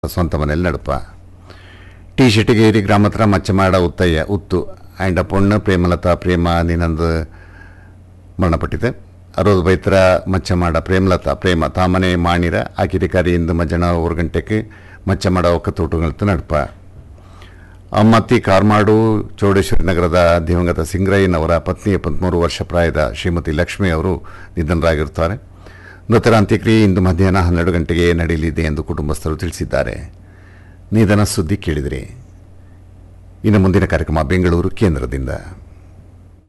ಸ್ವಂತ ಮನೆಯಲ್ಲಿ ನಡಪ ಟಿ ಶೆಟ್ಟಿಗೇರಿ ಗ್ರಾಮ ಹತ್ರ ಮಚ್ಚಮಾಡ ಉತ್ತಯ್ಯ ಉತ್ತು ಆ್ಯಂಡ್ ಪೊಣ್ಣು ಪ್ರೇಮಲತಾ ಪ್ರೇಮ ನಿನಂದು ಮರಣಪಟ್ಟಿದೆ ಅರೋದು ಬೈತ್ರ ಮಚ್ಚಮಾಡ ಪ್ರೇಮಲತಾ ಪ್ರೇಮ ತಾಮನೆ ಮಾಣಿರ ಆಕಿರಿಕಾರಿ ಇಂದು ಮಧ್ಯಾಹ್ನ ಮೂರು ಗಂಟೆಗೆ ಮಚ್ಚಮಾಡ ಒಕ್ಕತೋಟುಗಳತ್ತು ನಡಪ ಅಮ್ಮತ್ತಿ ಕಾರ್ಮಾಡು ಚೌಡೇಶ್ವರಿ ನಗರದ ದಿವಂಗತ ಸಿಂಗ್ರಯ್ಯನವರ ಪತ್ನಿ ಎಪ್ಪತ್ಮೂರು ವರ್ಷ ಪ್ರಾಯದ ಶ್ರೀಮತಿ ಲಕ್ಷ್ಮಿ ಅವರು ನಿಧನರಾಗಿರುತ್ತಾರೆ ಮೃತರ ಅಂತ್ಯಕ್ರಿಯೆ ಇಂದು ಮಧ್ಯಾಹ್ನ ಹನ್ನೆರಡು ಗಂಟೆಗೆ ನಡೆಯಲಿದೆ ಎಂದು ಕುಟುಂಬಸ್ಥರು ತಿಳಿಸಿದ್ದಾರೆ ನಿಧನ ಸುದ್ದಿ ಕೇಳಿದಿರಿ ಇನ್ನು ಮುಂದಿನ ಕಾರ್ಯಕ್ರಮ ಬೆಂಗಳೂರು ಕೇಂದ್ರದಿಂದ